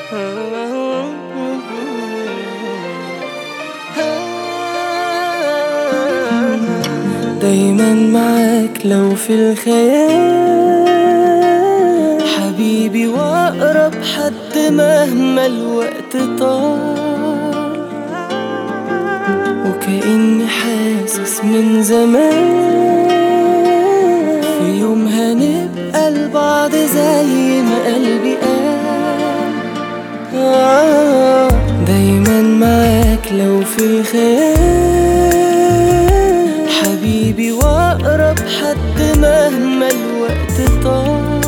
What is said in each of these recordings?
دايما معاك لو في الخيال حبيبي واقرب حد مهما الوقت طال وكأني حاسس من زمان في يوم هنبقى لبعض زي ما قلبي قال آه دايما معاك لو في الخيال حبيبي واقرب حد مهما الوقت طال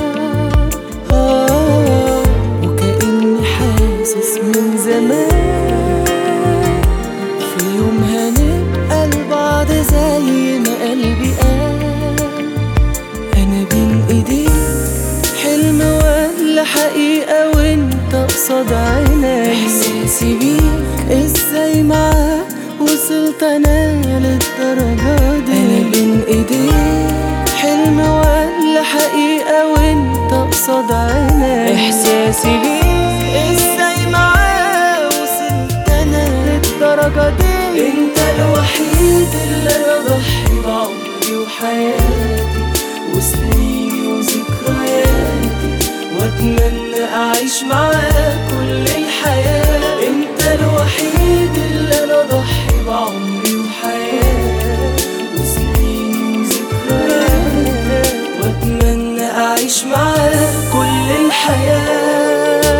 آه وكأني حاسس من زمان في يوم هنبقى لبعض زي ما قلبي قال انا بين ايديك حلم ولا حقيقة وانت قصاد عيني احساسي بيك ازاي معاك وصلت انا للدرجة دي انا بين ايديك حلم ولا حقيقة وانت قصاد عيني احساسي بيك ازاي معاك وصلت انا للدرجة دي انت الوحيد اللي انا ضحي بعمري وحياتي وسنيني وذكرياتي واتمنى اعيش معاك كل الحياة انت الوحيد اللي انا ضحي بعمري وحياتي وسنيني وذكرياتي واتمنى اعيش معاك كل الحياة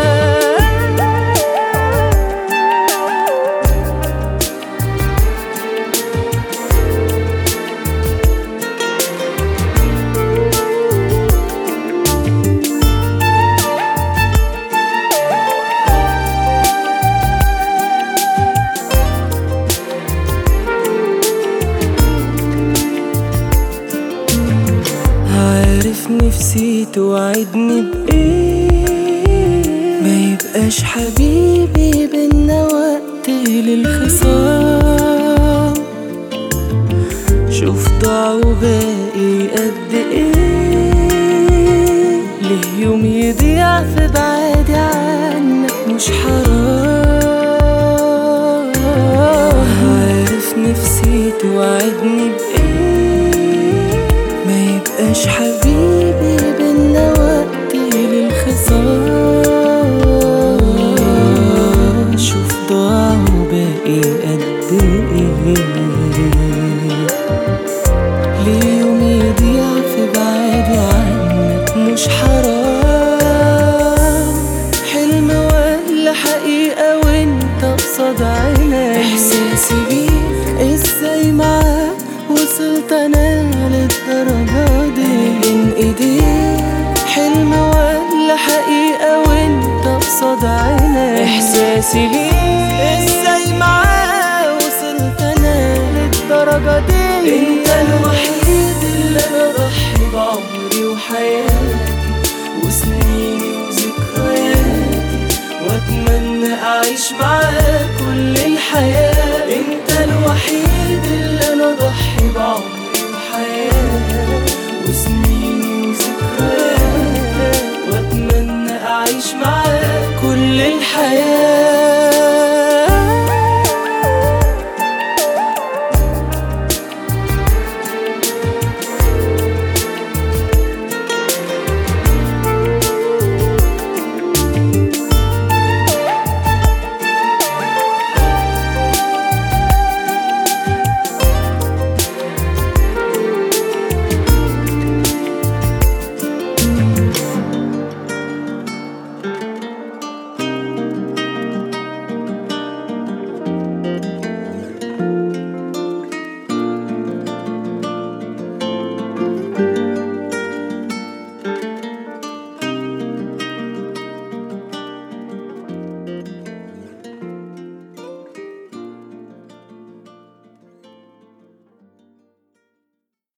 عارف نفسي توعدني بإيه ما يبقاش حبيبي بينا وقت للخصام شوف ضاع وباقي قد ايه ليه يوم يضيع في بعادي عنك مش حرام عارف نفسي توعدني بإيه ما يبقاش حبيبي بينا وقت للخصام شوف ضاع وباقي قد ايه ليه يوم يضيع في بعادي عنك مش حرام حلم ولا حقيقة وانت قصاد عيني احساسي بيك ازاي معاك وصلت انا للدرجة دي بين ايديك حلم ولا حقيقة وانت قصاد عيني احساسي بيك ازاي معاك وصلت انا للدرجة دي انت الوحيد اللي انا ضحي بعمري وحياتي وسنيني وذكرياتي واتمنى اعيش معاك كل الحياة انت الوحيد اللي انا ضحي بعمري وحياتي وسنيني وذكرياتي واتمنى اعيش معاك كل الحياة